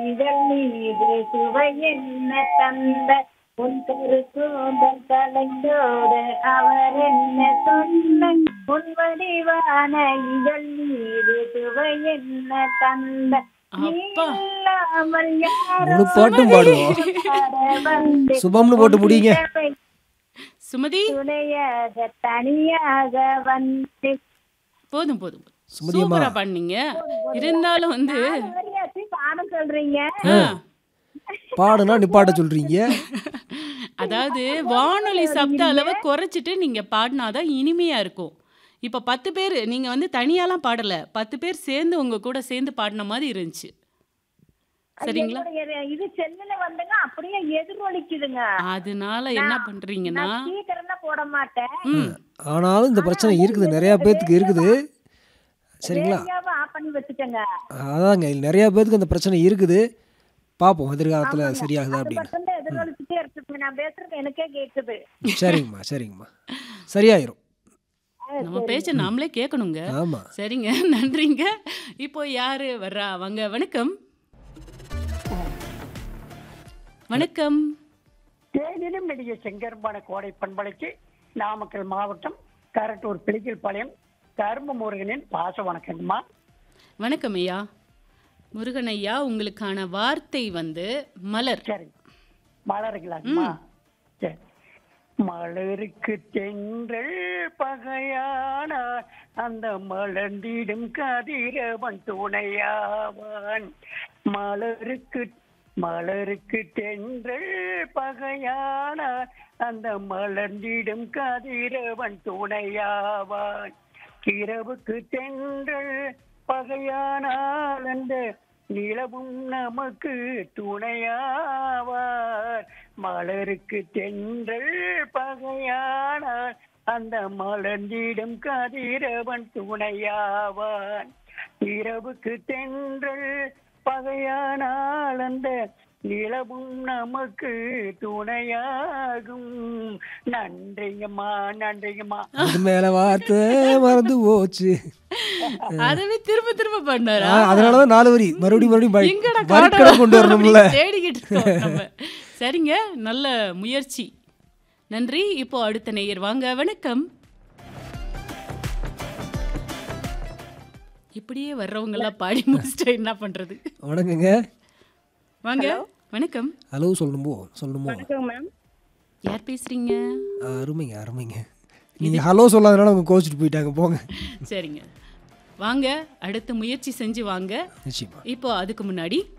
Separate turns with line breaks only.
இதழ் மீது சுவை என்ன தந்த உன் கருக்கூந்தல் கலைந்தோடு அவர் என்ன சொன்ன உன் வடிவான இதழ் மீது சுவை என்ன தந்த நீ
அப்பா.
இல்லாமல் யாரோ
முழு பாட்டும் பாடுவோம்
பாட வந்து
சுபம்னு போட்டு முடிங்க
இரவை
சுமதி
துணையாக தனியாக வந்து
போதும் போதும் போதும்.
சுமதி அம்மா.
சூப்பரா பண்ணீங்க இருந்தாலும் வந்து
வரியாச்சு பாடம் சொல்றீங்க
ஆ,
பாடுனா நிப்பாட்ட சொல்றீங்க
அதாவது வானொலி சப்த அளவை குறைச்சிட்டு நீங்க பாடினாதான் இனிமையா இருக்கும் இப்ப பத்து பேர் நீங்க வந்து தனியாலாம் பாடல பத்து பேர் சேர்ந்து உங்க கூட சேர்ந்து பாடின மாதிரி இருந்துச்சு சரிங்களா
என்னுடைய இது செல்லுல வந்துங்க அப்படியே எதிரொலிக்குதுங்க
அதனால என்ன பண்றீங்கன்னா
நான் ஸ்பீக்கர்ல போட மாட்டேன்
ம்
ஆனாலும் இந்த பிரச்சனை இருக்குது நிறைய பேத்துக்கு இருக்குது சரிங்களா
ரேடியோவை ஆஃப் பண்ணி வச்சுட்டேங்க
அதாங்க நிறைய பேத்துக்கு அந்த பிரச்சனை இருக்குது பார்ப்போம் எதிர்காலத்துல சரியாகுதா
அது
அப்படின்னு
மட்டும் தான் எதிரொலிச்சுட்டே இருக்குது நான் பேசுறது எனக்கே கேக்குது
சரிங்கம்மா சரிங்கம்மா சரியாயிரும்
நம்ம பேச்ச நாமளே கேட்கணுங்க
ஆமா
சரிங்க நன்றிங்க இப்போ யாரு வர்றா வாங்க வணக்கம் வணக்கம்
தேனிலும் நெடிய செங்கரும்பான கோடை பண்பலைக்கு நாமக்கல் மாவட்டம் கரட்டூர் பிளிக்கல் பாளையம் கரும்பு முருகனின் பாச வணக்கங்கம்மா
வணக்கம் ஐயா முருகன் ஐயா உங்களுக்கான வார்த்தை வந்து மலர்
சரி மலர்களாங்கம்மா சரி மலருக்கு தென்றல் பகையானார் அந்த மலர்ந்திடும் கதிரவன் துணையாவான் மலருக்கு மலருக்கு தென்றல் பகையானார் அந்த மலர்ந்திடும் கதிரவன் துணையாவான் இரவுக்கு தென்றல் பகையானால் அந்த நிலவும் நமக்கு துணையாவார் மலருக்கு தென்றல் பகையானால் அந்த மலர்ந்திடும் கதிரவன் துணையாவான் இரவுக்கு தென்றல் பகையானால் அந்த நிலவும் நமக்கு துணையாகும் நன்றிங்கம்மா நன்றிங்கம்மா
அது மேல வார்த்தை மறந்து போச்சு
அதவே திரும்ப திரும்ப பண்ணாரா
ஆ, அதனாலதான் நாலு வரி மறுபடியும் மறுபடியும்
எங்கடா
வரி- வரிக்கடை கொண்டு வரணும்ல
அப்படின்னு தேடிக்கிட்டு இருக்கோம் நம்ம. சரிங்க நல்ல முயற்சி நன்றி இப்போ அடுத்த நேயர் வாங்க வணக்கம் இப்படியே வர்றவங்க எல்லாம் பாடி முடிச்சுட்டு என்ன பண்றது
வணக்கங்க
வாங்க வணக்கம்
ஹலோ சொல்லணுமோ சொல்லணுமோ
மேம்
யார் பேசுறீங்க
ஆ, அருமைங்க அருமைங்க நீங்க ஹலோ சொல்லாதனால அவங்க கோச்சிட்டு போயிட்டாங்க போங்க
சரிங்க வாங்க அடுத்த முயற்சி செஞ்சு வாங்க
நிச்சயமா
இப்போ அதுக்கு முன்னாடி